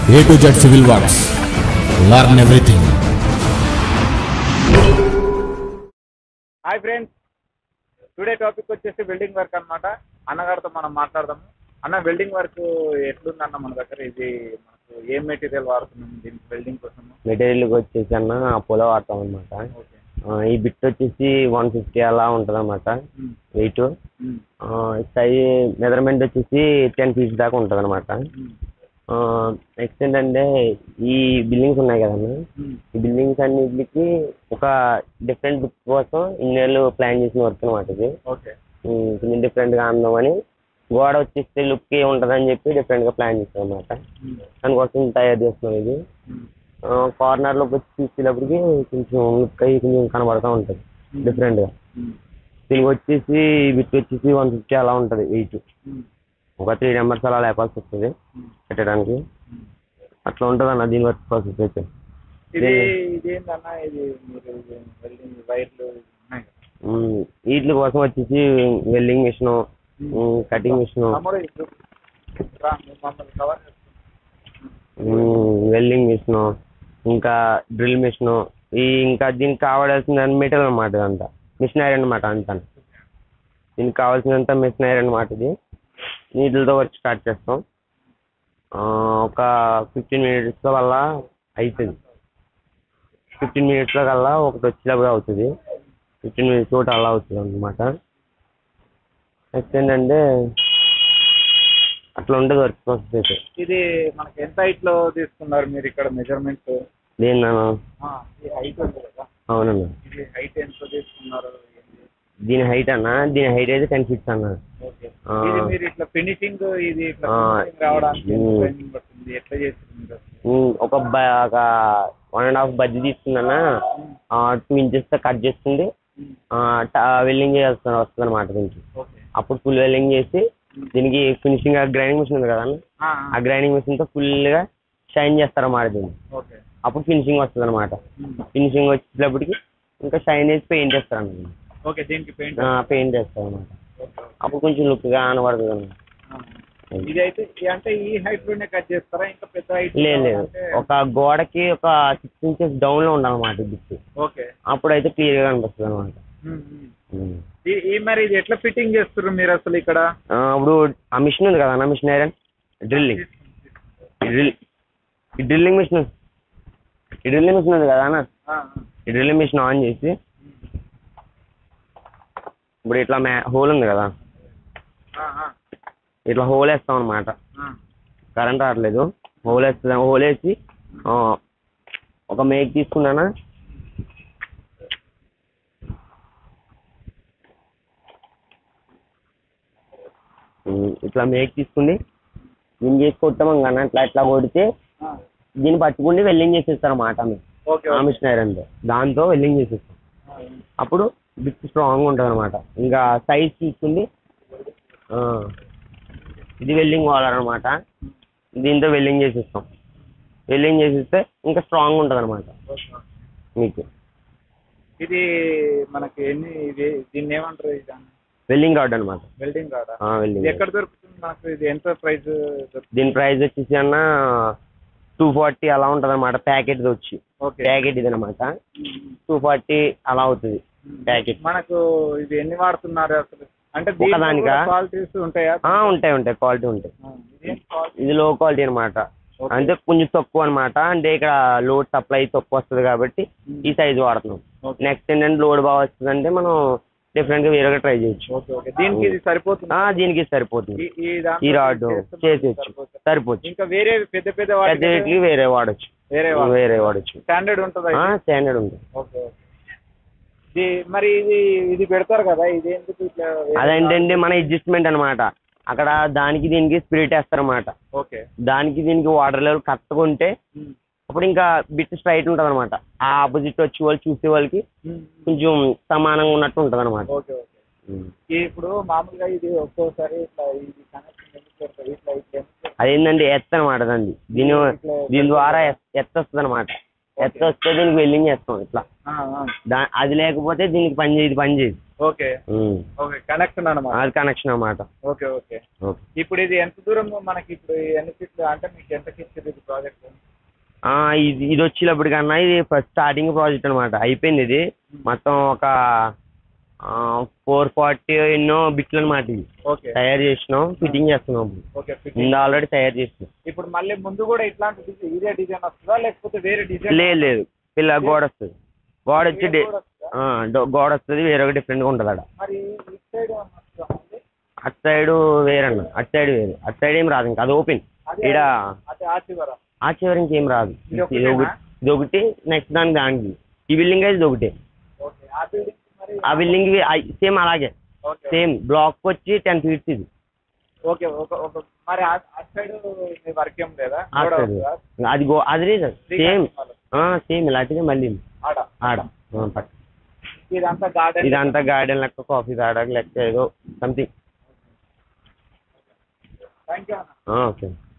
A to Z Civil Works. Learn everything. Hi friends today topic వచ్చేసి welding work అన్నమాట అన్నగారితో మనం మాట్లాడదాము అన్న వెల్డింగ్ వర్క్ ఎట్లుందన్న మన దగ్గర ఇది మనకు ఏం మెటీరియల్ వాడుతున్నాం దీనికి వెల్డింగ్ కోసము మెటీరియల్ వచ్చేసి అన్న అపోలో వాడతాం అనమాట ఓకే ఈ బిట్ వచ్చేసి వన్ ఫిఫ్టీ అలా ఉంటుంది అనమాట వెయిట్ సైజ్ మెజర్మెంట్ వచ్చేసి టెన్ ఫీట్స్ దాకా ఉంటుంది అనమాట నెక్స్ట్ ఏంటంటే ఈ బిల్డింగ్స్ ఉన్నాయి కదన్న ఈ బిల్డింగ్స్ అన్నిటికి ఒక డిఫరెంట్ లుక్ కోసం ఇన్నేళ్ళు ప్లాన్ చేసిన వర్క్ అనమాట ఇది ఓకే ఉమ్, కొంచెం డిఫరెంట్గా అందామని గోడ వచ్చేస్తే లుక్ ఉంటుందని చెప్పి డిఫరెంట్గా ప్లాన్ చేస్తాం అనమాట దానికోసం తయారు చేస్తున్నాం ఇది కార్నర్ లోకి వచ్చి చూసేటప్పటికి కొంచెం లుక్ అయ్యి కొంచెం కనబడతా ఉంటుంది డిఫరెంట్ గా దీనికి వచ్చేసి బిట్ వచ్చేసి వన్ ఫిఫ్టీ అలా ఉంటుంది వెయిట్ ఒక త్రీ నెంబర్స్ అలా లేపాల్సి వస్తుంది పెట్టడానికి అట్లా ఉంటుంది అన్న దీని వర్క్ ప్రాసెస్ అయితే ఇది ఇదేంటన్న ఇది మీరు వెల్డింగ్ వైర్లు ఉన్నాయి కదా ఉమ్, వీటి కోసం వచ్చేసి వెల్డింగ్ మిషన్ కటింగ్ మిషన్ తమ్ముడు ఇప్పుడు రా, నువ్వు మమ్మల్ని కవర్ వెల్డింగ్ మిషన్ ఇంకా డ్రిల్ మిషన్ ఈ ఇంకా దీనికి కావాల్సిన మెటీరియల్ అనమాట ఇదంతా మిషనరీ అనమాట అంతా దీనికి కావాల్సినంత మిషనరీ అనమాట ఇది నీటితో వర్క్ స్టార్ట్ చేస్తాం ఆ, ఒక ఫిఫ్టీన్ మినిట్స్లో వల్ల అవుతుంది ఫిఫ్టీన్ మినిట్స్లో కల్లా ఒకటి వచ్చేటప్పుడు అవుతుంది ఫిఫ్టీన్ మినిట్స్ ఒకటి అలా అవుతుంది అనమాట నెక్స్ట్ ఏంటంటే అట్లా ఉంటుంది వర్క్ ప్రాసెస్ అయితే ఇది మనకి ఎంత హైట్ లో తీసుకున్నారు మీరు ఇక్కడ మెజర్మెంట్ దేని ఈ హైట్ ఉంది కదా అవునన్నా ఇది హైట్ ఎంత తీసుకున్నారు ఏంది? దీని హైట్ అన్న దీని హైట్ అయితే టెన్ ఫీట్స్ అన్న ఓకే ఆ. ఇది మీరు ఇట్లా ఫినిషింగ్ ఇది ఇట్లా ఆ. finishing రావడానికి ఎంత ఉమ్. training పడుతుంది ఎట్లా చేస్తుంది మీరు అసలు? ఉమ్, ఒక బ- ఒక వన్ అండ్ హాఫ్ బజ్జి తీసుకుందన్న టూ ఇంచెస్ కట్ చేసుకుంది ఉమ్. వెల్డింగ్ చేస్తాను వస్తుంది అనమాట దీనికి ఓకే అప్పుడు ఫుల్ వెల్డింగ్ చేసి దీనికి ఫినిషింగ్ గ్రైండింగ్ మిషన్ ఉంది కదా అన్న ఆ, ఆ గ్రైండింగ్ మిషన్ తో ఫుల్ గా షైన్ చేస్తారు అన్నమాట దీన్ని ఓకే అప్పుడు ఫినిషింగ్ వస్తుంది అనమాట ఉమ్. ఫినిషింగ్ వచ్చేటప్పటికి ఇంకా షైన్ చేసి పెయింట్ వేస్తారు అన్నమాట ఓకే దీనికి పెయింట్ పెయింట్ వేస్తారు అనమాట అప్పుడు కొంచెం లుక్ గా కనబడుతుంది అన్నమాట ఇది అయితే ఇది అంటే ఈ హైట్ లోనే కట్ చేస్తారా ఇంకా పెద్ద హైట్ లేదు లేదు ఒక గోడకి ఒక సిక్స్ ఇంచెస్ డౌన్ లో ఉండాలన్నమాట ఈ బిట్ ఓకే అప్పుడైతే క్లియర్ గా కనిపిస్తుంది అనమాట ఉమ్, ఉమ్. ఈ- ఈ మరి ఇది ఎట్లా ఫిట్టింగ్ చేస్తారు మీరు అసలు ఇక్కడ ఇప్పుడు ఆ మిషన్ ఉంది కదా అన్న మిషన్ ఐరన్ డ్రిల్లింగ్ డ్రిల్ ఈ డ్రిల్లింగ్ మిషన్ ఈ డ్రిల్లింగ్ మిషన్ ఉంది కదా అన్న ఆ, ఈ డ్రిల్లింగ్ మిషన్ ఆన్ చేసి ఇప్పుడు ఇట్లా మ్యా హోల్ ఉంది కదా ఆ, ఆ, ఇట్లా హోల్ వేస్తాం అనమాట ఆ. కరెంట్ రావట్లేదు హోల్ వేస్తాం హోల్ వేసి ఆ, ఒక మేక్ తీసుకున్నానా ఉమ్, ఇట్లా మేక్ తీసుకుని దీన్ని చేసి కొట్టాం కానీ అట్లా ఇట్లా కొడితే ఆ. దీన్ని పట్టుకుని వెల్డింగ్ చేసేస్తారు అన్నమాట మీరు ఓకే ఆ ఓకే. మిషన్ ఐరన్ దాంతో వెల్డింగ్ చేసేస్తాం ఆ, అప్పుడు బిట్ స్ట్రాంగ్ ఉంటుంది అనమాట ఇంకా సైజ్ తీసుకుంది ఆ, ఇది వెల్డింగ్ వాడర్ అనమాట దీంతో వెల్డింగ్ చేసేస్తాం వెల్డింగ్ చేసేస్తే ఇంకా స్ట్రాంగ్ ఉంటుంది అనమాట ఓకే. మీకు ఇది మనకి ఎన్ని ఇది దీన్ని ఏమంటారు ఇది వెల్డింగ్ రాడ్ అనమాట వెల్డింగ్ కాదా వెల్డింగ్ ఇది ఎక్కడ దొరుకుతుంది మనకు ఇది ఎంత ప్రైస్ దీని ప్రైస్ వచ్చేసి అన్న టూ ఫార్టీ అలా ఉంటుంది అనమాట ప్యాకెట్ వచ్చి ఓకే ప్యాకెట్ ఇది అనమాట టూ ఫార్టీ అలా అవుతుంది ప్యాకెట్ మనకు ఇది ఎన్ని వాడుతున్నారు అసలు అంటే ఒకదానికా? క్వాలిటీస్ ఉంటాయా ఆ, ఉంటాయి ఉంటాయి క్వాలిటీ ఉంటాయి ఆ, ఇదేం quality? ఇది లో క్వాలిటీ అనమాట Okay. అంటే కొంచెం తక్కువ అనమాట అంటే ఇక్కడ లోడ్ సప్లై తక్కువ వస్తుంది కాబట్టి ఈ సైజ్ వాడుతున్నాం Okay. నెక్స్ట్ ఏంటంటే లోడ్ బాగా వస్తుంది అంటే మనం డిఫరెంట్ గా వేరేగా ట్రై చేయొచ్చు ఓకే ఓకే దీనికి ఇది సరిపోతుంది ఆ, దీనికి ఇది సరిపోతుంది ఈ- ఈ దాంట్లో ఈ రాడ్ చేస్తే మనకి చేసేయచ్చు సరిపోతుంది. సరిపోవచ్చు ఇంకా వేరే పెద్ద పెద్ద వాటికి పెద్దకి వేరే వాడచ్చు వేరే వాడు వేరే వాడచ్చు స్టాండర్డ్ ఉంటుందా ఇది? స్టాండర్డ్ ఉంటుంది ఓకే ఓకే ఇది మరి ఇది ఇది పెడతారు కదా ఇది ఎందుకు ఇట్లా వేరే అదేంటంటే మన అడ్జస్ట్మెంట్ అన్నమాట అక్కడ దానికి దీనికి స్పిరిట్ వేస్తారన్నమాట ఓకే దానికి దీనికి వాటర్ లెవెల్ కరెక్ట్గా ఉంటే ఉమ్. అప్పుడు ఇంకా బిట్ స్ట్రైట్ ఉంటుంది అనమాట ఆ ఆపోజిట్ వచ్చే వాళ్ళు చూసే వాళ్ళకి ఉమ్. కొంచెం సమానంగా ఉన్నట్టు ఉంటుంది అనమాట ఓకే ఓకే ఈ ఇప్పుడు మామూలుగా ఇది ఒక్కోసారి ఇట్లా ఇది కనెక్షన్ ఎందుకు పెడతారు ఇట్లా ఇట్లా ఎందుకు పెడతారు? అదేంటంటే ఎత్ అనమాట దాన్ని దీని ఇట్లా దీని ద్వారా ఎత్ వస్తుంది అనమాట ఎత్త వస్తే దీనికి వెల్డింగ్ చేస్తాం ఇట్లా ఆ, ఆ. దా అది లేకపోతే దీనికి పని చేయదు పని చేయదు ఓకే ఉమ్. ఓకే కనెక్షన్ అన్నమాట అది కనెక్షన్ అన్నమాట ఓకే ఓకే ఓకే ఇప్పుడు ఇది ఎంత దూరం మనకి ఇప్పుడు ఎన్ని ఫీట్లు అంటే మీకు ఎంత ఇచ్చింది ఇది ప్రాజెక్ట్ ఆ, ఇది ఇది వచ్చేటప్పటికన్నా ఇది ఫస్ట్ స్టార్టింగ్ ప్రాజెక్ట్ అనమాట అయిపోయింది ఇది మొత్తం ఒక ఫోర్ ఫార్టీ ఎన్నో బిట్లు అనమాట ఇది ఓకే తయారు చేసినాం ఫిట్టింగ్ చేస్తున్నాం ఇప్పుడు ఓకే ఫిట్ ముందు ఆల్రెడీ తయారు చేసినాం ఇప్పుడు మళ్ళీ ముందు కూడా ఇట్లాంటి డిజైన్ ఇదే డిజైన్ వస్తుందా లేకపోతే వేరే డిజైన్ లేదు లేదు పిల్ల గోడ వస్తుంది గోడ వచ్చి డి- కూడా వస్తుందా? ఆ, డో- గోడ వస్తుంది వేరే డిఫరెంట్గా ఉంటుంది అక్కడ మరి ఇటు సైడ్ ఏమన్నా వస్తుందా మళ్ళీ? అటు సైడ్ వేరన్న అటు సైడ్ వేరు అటు సైడ్ ఏం రాదు ఇంకా అది ఓపెన్ అదే ఈడ అదే ఆ చివర ఆ చివరి ఇంకేం రాదు ఇది ఒకటేనా? ఇది ఒకటి ఇది ఒకటి నెక్స్ట్ దానికి దానికి ఈ బిల్డింగ్ అయితే ఇది ఒకటే ఓకే ఆ బిల్డింగ్ మరి ఆ బిల్డింగ్ సేమ్ అలాగే ఓకే సేమ్ బ్లాక్ వచ్చి టెన్ ఫీట్స్ ఇది ఓకే ఒక ఒక మరి ఆ ఆ సైడ్ మీ వర్క్ ఏం లేదా ఆ గోడ సైడ్ వస్తుందా? అది గో అది లేదు త్రీ సేమ్ కాంపౌండ్ సేమ్ ఇలాంటిదే మళ్ళీ ఆడ ఆడ ఆ, పక్క. ఇదంతా గార్డెన్ ఇదంతా గార్డెన్ లెక్క కాఫీ తాగడానికి లెక్క ఏదో సంథింగ్ థ్యాంక్ యూ అన్న ఓకే